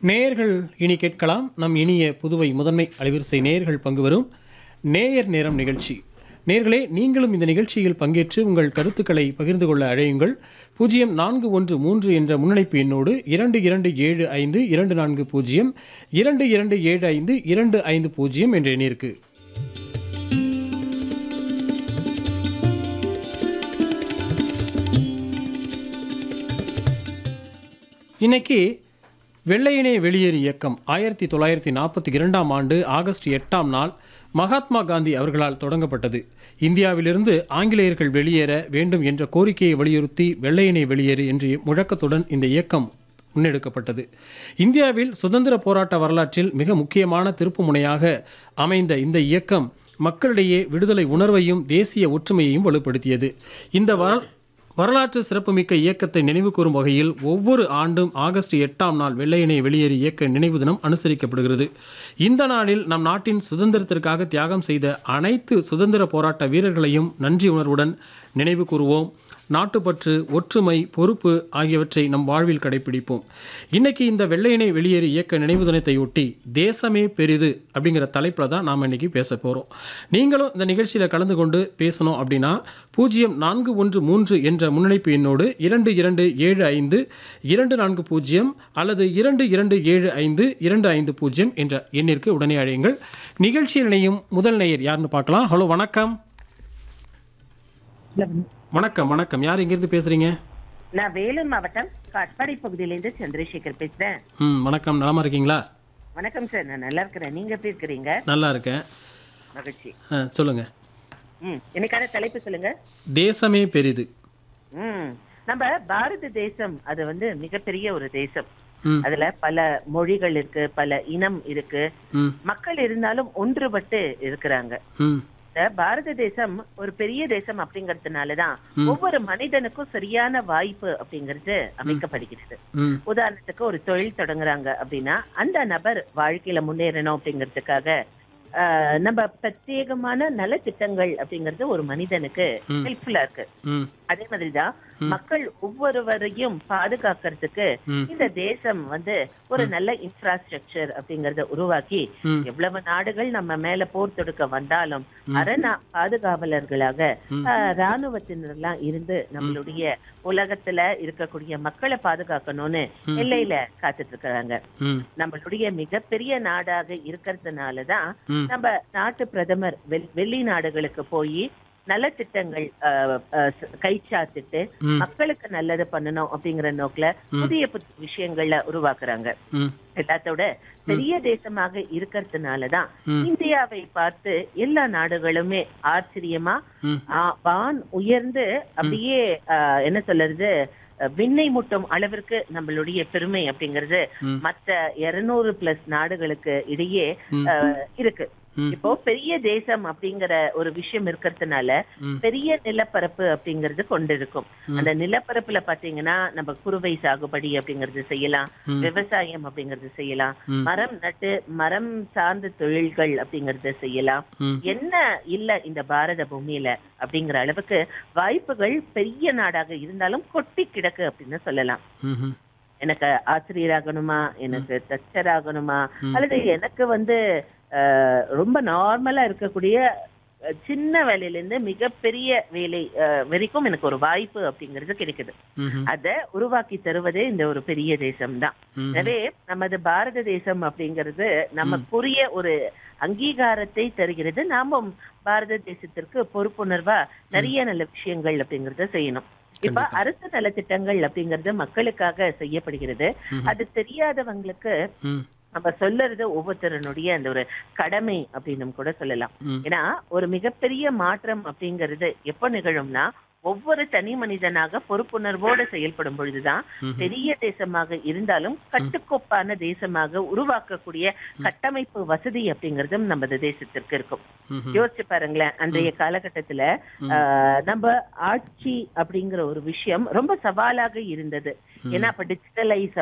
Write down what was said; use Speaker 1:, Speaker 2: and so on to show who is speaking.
Speaker 1: நேயர்கள் இனி கேட்கலாம் நம் இனிய புதுவை முதன்மை அலைவரிசை நேயர்கள் பங்கு வரும் நேயர் நேரம் நிகழ்ச்சி நேர்களே நீங்களும் இந்த நிகழ்ச்சியில் பங்கேற்று உங்கள் கருத்துக்களை பகிர்ந்து கொள்ள அழையுங்கள் பூஜ்ஜியம் நான்கு ஒன்று மூன்று என்ற முன்னணைப்பு எண்ணோடு இரண்டு இரண்டு ஏழு ஐந்து இரண்டு நான்கு பூஜ்ஜியம் இரண்டு இரண்டு ஏழு ஐந்து இரண்டு ஐந்து பூஜ்ஜியம் என்ற எண்ணிற்கு இன்னைக்கு வெள்ளையனே வெளியேறு இயக்கம் ஆயிரத்தி தொள்ளாயிரத்தி நாற்பத்தி இரண்டாம் ஆண்டு ஆகஸ்ட் எட்டாம் நாள் மகாத்மா காந்தி அவர்களால் தொடங்கப்பட்டது இந்தியாவிலிருந்து ஆங்கிலேயர்கள் வெளியேற வேண்டும் என்ற கோரிக்கையை வலியுறுத்தி வெள்ளையனே வெளியேறு என்ற முழக்கத்துடன் இந்த இயக்கம் முன்னெடுக்கப்பட்டது இந்தியாவில் சுதந்திர போராட்ட வரலாற்றில் மிக முக்கியமான திருப்புமுனையாக அமைந்த இந்த இயக்கம் மக்களிடையே விடுதலை உணர்வையும் தேசிய ஒற்றுமையையும் வலுப்படுத்தியது இந்த வர வரலாற்று சிறப்புமிக்க இயக்கத்தை நினைவு கூறும் வகையில் ஒவ்வொரு ஆண்டும் ஆகஸ்ட் எட்டாம் நாள் வெள்ளையனே வெளியேறு இயக்க நினைவு தினம் அனுசரிக்கப்படுகிறது இந்த நாளில் நம் நாட்டின் சுதந்திரத்திற்காக தியாகம் செய்த அனைத்து சுதந்திர போராட்ட வீரர்களையும் நன்றி உணர்வுடன் நினைவு கூறுவோம் நாட்டுப்பற்று ஒற்றுமை பொறுப்பு ஆகியவற்றை நம் வாழ்வில் கடைபிடிப்போம் இன்னைக்கு இந்த வெள்ளையனை வெளியேறு இயக்க நினைவு தினத்தையொட்டி தேசமே பெரிது அப்படிங்கிற தலைப்பில் தான் நாம் இன்னைக்கு பேச போகிறோம் நீங்களும் இந்த நிகழ்ச்சியில் கலந்து கொண்டு பேசணும் அப்படின்னா பூஜ்ஜியம் நான்கு ஒன்று மூன்று என்ற முன்னணிப்பு எண்ணோடு இரண்டு இரண்டு ஏழு ஐந்து இரண்டு நான்கு பூஜ்ஜியம் அல்லது இரண்டு இரண்டு ஏழு ஐந்து இரண்டு ஐந்து பூஜ்ஜியம் என்ற எண்ணிற்கு உடனே அழையுங்கள் நிகழ்ச்சியில் இணையும் முதல் நேயர் யாருன்னு பார்க்கலாம் ஹலோ வணக்கம் வணக்கம் வணக்கம் யார் இங்கிருந்து பேசுறீங்க
Speaker 2: நான் வேலூர் மாவட்டம் காட்பாடி பகுதியிலேருந்து சந்திரசேகர் பேசுறேன்
Speaker 1: ம் வணக்கம் நலமா இருக்கீங்களா
Speaker 2: வணக்கம் சார் நான் நல்லா இருக்கிறேன் நீங்க எப்படி இருக்கிறீங்க
Speaker 1: நல்லா இருக்கேன்
Speaker 2: மகிழ்ச்சி
Speaker 1: ஆ, சொல்லுங்க
Speaker 2: ம் இன்னைக்கான தலைப்பு சொல்லுங்க
Speaker 1: தேசமே பெரிது
Speaker 2: ம் நம்ம பாரத தேசம் அது வந்து மிகப்பெரிய ஒரு தேசம்
Speaker 1: ம்
Speaker 2: அதுல பல மொழிகள் இருக்கு பல இனம் இருக்கு
Speaker 1: ம்
Speaker 2: மக்கள் இருந்தாலும் ஒன்றுபட்டு இருக்கிறாங்க
Speaker 1: ம்
Speaker 2: இந்த பாரத தேசம் ஒரு பெரிய தேசம் அப்படிங்கறதுனாலதான் ஒவ்வொரு மனிதனுக்கும் சரியான வாய்ப்பு அப்படிங்கிறது அமைக்கப்படுகிறது
Speaker 1: ம்
Speaker 2: உதாரணத்துக்கு ஒரு தொழில் தொடங்குறாங்க அப்படின்னா அந்த நபர் வாழ்க்கையில முன்னேறணும் அப்படிங்கிறதுக்காக ஆஹ், நம்ம பிரத்யேகமான நலத்திட்டங்கள் அப்படிங்கிறது ஒரு மனிதனுக்கு
Speaker 1: ம்.
Speaker 2: ஹெல்ப்ஃபுல்லா இருக்கு
Speaker 1: ம்
Speaker 2: அதே மாதிரிதான் மக்கள் ஒவ்வொருவரையும் பாதுகாக்கிறதுக்கு
Speaker 1: ம்.
Speaker 2: இந்த தேசம் வந்து ஒரு நல்ல இன்ஃப்ராஸ்ட்ரக்சர் அப்படிங்கறத உருவாக்கி
Speaker 1: ம்.
Speaker 2: எவ்வளவு நாடுகள் நம்ம மேல போர் தொடுக்க வந்தாலும் அரணா பாதுகாவலர்களாக ஆஹ், ராணுவத்தினர்லாம் இருந்து நம்மளுடைய உலகத்துல இருக்கக்கூடிய மக்களை பாதுகாக்கணும்னு எல்லையில காத்துட்டு இருக்காங்க
Speaker 1: ம்
Speaker 2: நம்மளுடைய மிகப்பெரிய நாடாக இருக்கிறதுனாலதான்
Speaker 1: ம்.
Speaker 2: நம்ம நாட்டு பிரதமர் வெள்- வெளி நாடுகளுக்கு போய் நல்ல திட்டங்கள் ஆஹ், ஆஹ், ச- கைச்சாத்திட்டு
Speaker 1: ம்.
Speaker 2: மக்களுக்கு நல்லது பண்ணணும் அப்படிங்கிற நோக்குல புதிய புதிய விஷயங்களை உருவாக்குறாங்க
Speaker 1: ம்
Speaker 2: எல்லாத்தோட பெரிய தேசமாக இருக்கிறதுனாலதான்
Speaker 1: ம்.
Speaker 2: இந்தியாவை பார்த்து எல்லா நாடுகளுமே ஆச்சரியமா
Speaker 1: ம்.
Speaker 2: ஆ, வான் உயர்ந்து அப்படியே ஆ, என்ன சொல்றது அ, விண்ணை முட்டும் அளவிற்கு நம்மளுடைய பெருமை அப்படிங்கிறது
Speaker 1: ம்.
Speaker 2: மற்ற இருநூறு பிளஸ் நாடுகளுக்கு இடையே
Speaker 1: ம்.
Speaker 2: ஆ, இருக்கு
Speaker 1: ம்.
Speaker 2: இப்போ பெரிய தேசம் அப்படிங்கிற ஒரு விஷயம் இருக்கிறதுனால
Speaker 1: ம்.
Speaker 2: பெரிய நிலப்பரப்பு அப்படிங்கிறது கொண்டிருக்கும் அந்த நிலப்பரப்புல பாத்தீங்கன்னா நம்ம குறுவை சாகுபடி அப்படிங்கறது செய்யலாம்
Speaker 1: ம்.
Speaker 2: விவசாயம் அப்படிங்கறது செய்யலாம்
Speaker 1: ம்.
Speaker 2: மரம் நட்டு மரம் சார்ந்த தொழில்கள் அப்படிங்கறத செய்யலாம்
Speaker 1: ம்
Speaker 2: என்ன இல்ல இந்த பாரத பூமியில அப்படிங்கிற அளவுக்கு வாய்ப்புகள் பெரிய நாடாக இருந்தாலும் கொட்டி கிடக்கு அப்படின்னு சொல்லலாம்
Speaker 1: ம்ஹும்.
Speaker 2: எனக்கு ஆசிரியராகணுமா எனக்கு தச்சர் ஆகணுமா அல்லது எனக்கு வந்து அஹ், ரொம்ப நார்மலா இருக்கக்கூடிய அஹ், சின்ன வேலையில இருந்து மிகப்பெரிய வேலை அஹ், வரைக்கும் எனக்கு ஒரு வாய்ப்பு அப்படிங்கிறது கிடைக்குது
Speaker 1: ம்ஹும்.
Speaker 2: அத உருவாக்கி தருவதே இந்த ஒரு பெரிய தேசம் தான்
Speaker 1: ம்.
Speaker 2: எனவே நமது பாரத தேசம் அப்படிங்கிறது நமக்குரிய ஒரு அங்கீகாரத்தை தருகிறது நாமும் பாரத தேசத்திற்கு பொறுப்புணர்வா நிறைய நல்ல விஷயங்கள் அப்படிங்கறத செய்யணும் இப்ப அரசு நலத்திட்டங்கள் அப்படிங்கறது மக்களுக்காக செய்யப்படுகிறது அது தெரியாதவங்களுக்கு
Speaker 1: ம்
Speaker 2: நம்ம சொல்லறது ஒவ்வொருத்தரனுடைய அந்த ஒரு கடமை அப்படின்னு கூட சொல்லலாம்
Speaker 1: ம்.
Speaker 2: ஏன்னா ஒரு மிகப்பெரிய மாற்றம் அப்படிங்கிறது எப்ப நிகழும்னா ஒவ்வொரு தனி மனிதனாக பொறுப்புணர்வோடு செயல்படும் பொழுதுதான் பெரிய தேசமாக இருந்தாலும் கட்டுக்கோப்பான தேசமாக உருவாக்கக்கூடிய கட்டமைப்பு வசதி அப்படிங்கறதும் நமது தேசத்திற்கு இருக்கும்
Speaker 1: ம்ஹும்.
Speaker 2: யோசிச்சு பாருங்களேன் அன்றைய காலகட்டத்துல ஆஹ், நம்ம ஆட்சி அப்படிங்கிற ஒரு விஷயம் ரொம்ப சவாலாக இருந்தது ஏன்னா அப்ப டிஜிட்டலைஸ்